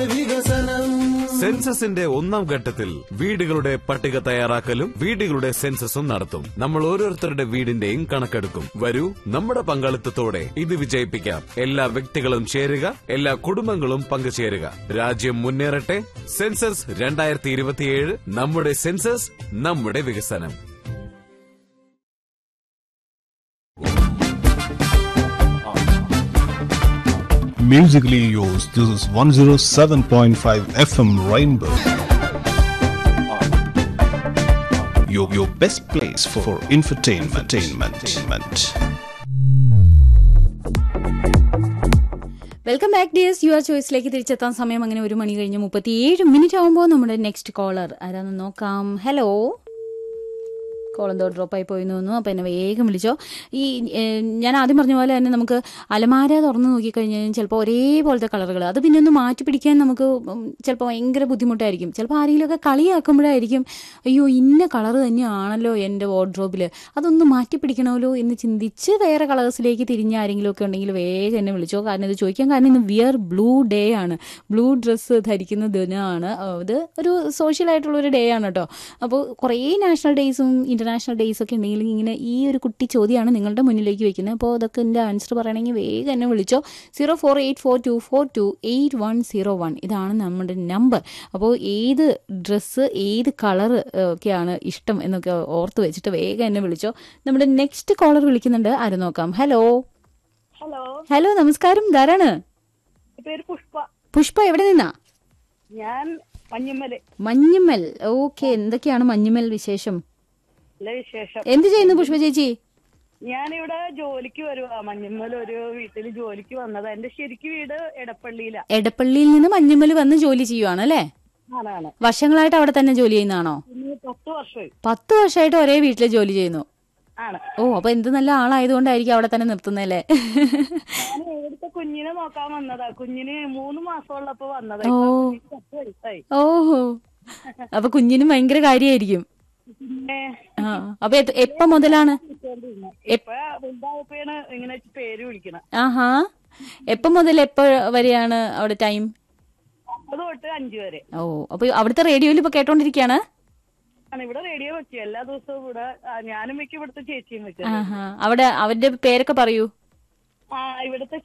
സെൻസസിന്റെ ഒന്നാം ഘട്ടത്തിൽ വീടുകളുടെ പട്ടിക തയ്യാറാക്കലും വീടുകളുടെ സെൻസസും നടത്തും നമ്മൾ ഓരോരുത്തരുടെ വീടിന്റെയും കണക്കെടുക്കും വരൂ നമ്മുടെ പങ്കാളിത്തത്തോടെ ഇത് വിജയിപ്പിക്കാം എല്ലാ വ്യക്തികളും ചേരുക എല്ലാ കുടുംബങ്ങളും പങ്കുചേരുക രാജ്യം മുന്നേറട്ടെ സെൻസസ് രണ്ടായിരത്തി ഇരുപത്തിയേഴ് നമ്മുടെ സെൻസസ് നമ്മുടെ വികസനം Musically yours. This is 107.5 FM Rainbow. Your, your best place for, for infotainment. entertainment. Welcome back dears you are ചോയ്സിലേക്ക് തിരിച്ചെത്താൻ സമയം അങ്ങനെ ഒരു മണി കഴിഞ്ഞ് മുപ്പത്തിയേഴ് മിനിറ്റ് ആകുമ്പോൾ നമ്മുടെ നെക്സ്റ്റ് കോളർ ആരാന്ന് നോക്കാം ഹലോ കോൾ എന്തോ ഡ്രോപ്പ് ആയി പോയി എന്ന് തോന്നുന്നു അപ്പോൾ എന്നെ വേഗം വിളിച്ചോ ഈ ഏഹ്, ഞാൻ ആദ്യം പറഞ്ഞ പോലെ തന്നെ നമുക്ക് അലമാര തുറന്ന് നോക്കിക്കഴിഞ്ഞാൽ ചിലപ്പോൾ ഒരേപോലത്തെ കളറുകൾ അത് പിന്നെ ഒന്ന് മാറ്റി പിടിക്കാൻ നമുക്ക് ചിലപ്പോൾ ഭയങ്കര ബുദ്ധിമുട്ടായിരിക്കും ചിലപ്പോൾ ആരെങ്കിലുമൊക്കെ കളിയാക്കുമ്പോഴായിരിക്കും അയ്യോ ഇന്ന കളർ തന്നെയാണല്ലോ എൻ്റെ വാർഡ്രോബിൽ അതൊന്ന് മാറ്റി പിടിക്കണമല്ലോ എന്ന് ചിന്തിച്ച് വേറെ കളേഴ്സിലേക്ക് തിരിഞ്ഞ ആരെങ്കിലും ഒക്കെ ഉണ്ടെങ്കിൽ വേഗം എന്നെ വിളിച്ചോ കാരണം ഇത് ചോദിക്കാൻ കാരണം ഇന്ന് വിയർ ബ്ലൂ ഡേ ആണ് ബ്ലൂ ഡ്രസ്സ് ധരിക്കുന്ന ദിനമാണ് ആ, ഇത് ഒരു സോഷ്യൽ ആയിട്ടുള്ള ഒരു ഡേ ആണ് കേട്ടോ അപ്പോൾ കുറേ നാഷണൽ ഡേയ്സും ഇന്റർനാഷണൽ ഡേയ്സ് ഒക്കെ ഉണ്ടെങ്കിൽ ഇങ്ങനെ ഈ ഒരു കുട്ടി ചോദ്യമാണ് നിങ്ങളുടെ മുന്നിലേക്ക് വെക്കുന്നത് അപ്പോൾ അതൊക്കെ എൻ്റെ ആൻസർ പറയണമെങ്കിൽ വേഗം എന്നെ വിളിച്ചോ zero four eight four two four two eight one zero one ഇതാണ് നമ്മുടെ നമ്പർ അപ്പോൾ ഏത് ഡ്രസ്സ് ഏത് കളർ ഒക്കെയാണ് ഇഷ്ടം എന്നൊക്കെ ഓർത്ത് വെച്ചിട്ട് വേഗം എന്നെ വിളിച്ചോ നമ്മുടെ നെക്സ്റ്റ് കോളർ വിളിക്കുന്നുണ്ട് ആര് നോക്കാം ഹലോ ഹലോ ഹലോ നമസ്കാരം ധാരാണ് പേര് പുഷ്പ പുഷ്പ എവിടെ നിന്നാ ഞാൻ മഞ്ഞമ്മല് മഞ്ഞുമ്മൽ ഓക്കെ എന്തൊക്കെയാണ് മഞ്ഞുമ്മൽ വിശേഷം നല്ല വിശേഷം എന്ത് ചെയ്യുന്നു പുഷ്പ ചേച്ചി ഞാനിവിടെ ജോലിക്ക് വരുവാ മഞ്ഞമ്മൽ ഒരു വീട്ടിൽ ജോലിക്ക് വന്നതാ എന്റെ ശരിക്ക് വീട് എടപ്പള്ളിയിലാ എടപ്പള്ളിയിൽ നിന്ന് മഞ്ഞുമ്മൽ വന്ന് ജോലി ചെയ്യുവാണ് അല്ലേ ആണാണ് വർഷങ്ങളായിട്ട് അവിടെ തന്നെ ജോലി ചെയ്യുന്നതാണോ ഇന്ന് പത്ത് വർഷമായി പത്ത് വർഷമായിട്ട് ഒരേ വീട്ടിൽ ജോലി ചെയ്യുന്നു ആണ് ഓ അപ്പൊ എന്ത് നല്ല ആളായതുകൊണ്ടായിരിക്കും അവിടെ തന്നെ നിർത്തുന്നല്ലേ ഞാൻ ഇവിടുത്തെ കുഞ്ഞിനെ നോക്കാൻ വന്നതാ കുഞ്ഞിന് മൂന്ന് മാസം ഉള്ളപ്പോ വന്നതാ ഓ. ഇപ്പൊ കുഞ്ഞിന് പത്ത് വയസ്സായി ഓഹോ അപ്പൊ കുഞ്ഞിനും ഭയങ്കര കാര്യമായിരിക്കും പിന്നെ ആ അപ്പൊ എത്- എപ്പ മുതലാണ് ഇപ്പൊ വലുതായപ്പോഴാണ് ഇങ്ങനെ പേര് വിളിക്കണം ആഹാ എപ്പ മുതൽ എപ്പ വരെയാണ് അവിടെ ടൈം അത് തൊട്ട് അഞ്ചു വരെ ഓ അപ്പൊ അവിടുത്തെ റേഡിയോയിൽ ഇപ്പൊ കേട്ടോണ്ടിരിക്കുകയാണ് ആണ് ഇവിടെ റേഡിയോ വെച്ചു എല്ലാ ദിവസവും ഇവിടെ ആ, ഞാനും വെക്കും ഇവിടുത്തെ ചേച്ചിയും വെക്കും ആഹാ അവിടെ അവന്റെ പേരൊക്കെ പറയൂ ആ ഇവിടുത്തെ